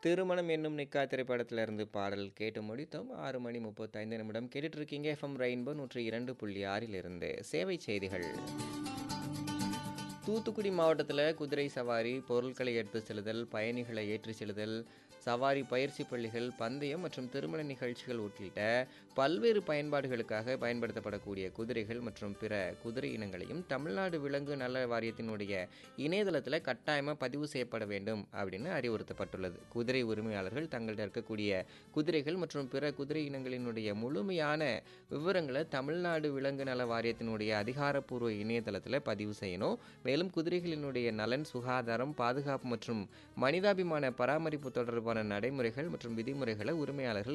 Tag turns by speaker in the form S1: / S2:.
S1: திருமணம் என்னும் நிக்கா திரைப்படத்திலிருந்து பாடல் கேட்டு முடித்தோம் ஆறு மணி முப்பத்தைந்து நிமிடம் கேட்டுட்டு இருக்கீங்க எஃப்எம் ரெயின்போ நூற்றி இரண்டு புள்ளி ஆறிலிருந்து சேவை செய்திகள் தூத்துக்குடி மாவட்டத்தில் குதிரை சவாரி பொருட்களை எடுத்து செல்லுதல் பயணிகளை ஏற்றி செல்லுதல் சவாரி பயிற்சி பள்ளிகள் பந்தயம் மற்றும் திருமண நிகழ்ச்சிகள் உள்ளிட்ட பல்வேறு பயன்பாடுகளுக்காக பயன்படுத்தப்படக்கூடிய குதிரைகள் மற்றும் பிற குதிரை இனங்களையும் தமிழ்நாடு விலங்கு நல வாரியத்தினுடைய இணையதளத்தில் கட்டாயமாக பதிவு செய்யப்பட வேண்டும் அப்படின்னு அறிவுறுத்தப்பட்டுள்ளது குதிரை உரிமையாளர்கள் தங்கள்கிட்ட இருக்கக்கூடிய குதிரைகள் மற்றும் பிற குதிரை இனங்களினுடைய முழுமையான விவரங்களை தமிழ்நாடு விலங்கு நல வாரியத்தினுடைய அதிகாரப்பூர்வ இணையதளத்தில் பதிவு செய்யணும் மேலும் குதிரைகளினுடைய நலன் சுகாதாரம் பாதுகாப்பு மற்றும் மனிதாபிமான பராமரிப்பு தொடர்பான நடைமுறைகள் மற்றும் விதிமுறைகளை உரிமையாளர்கள்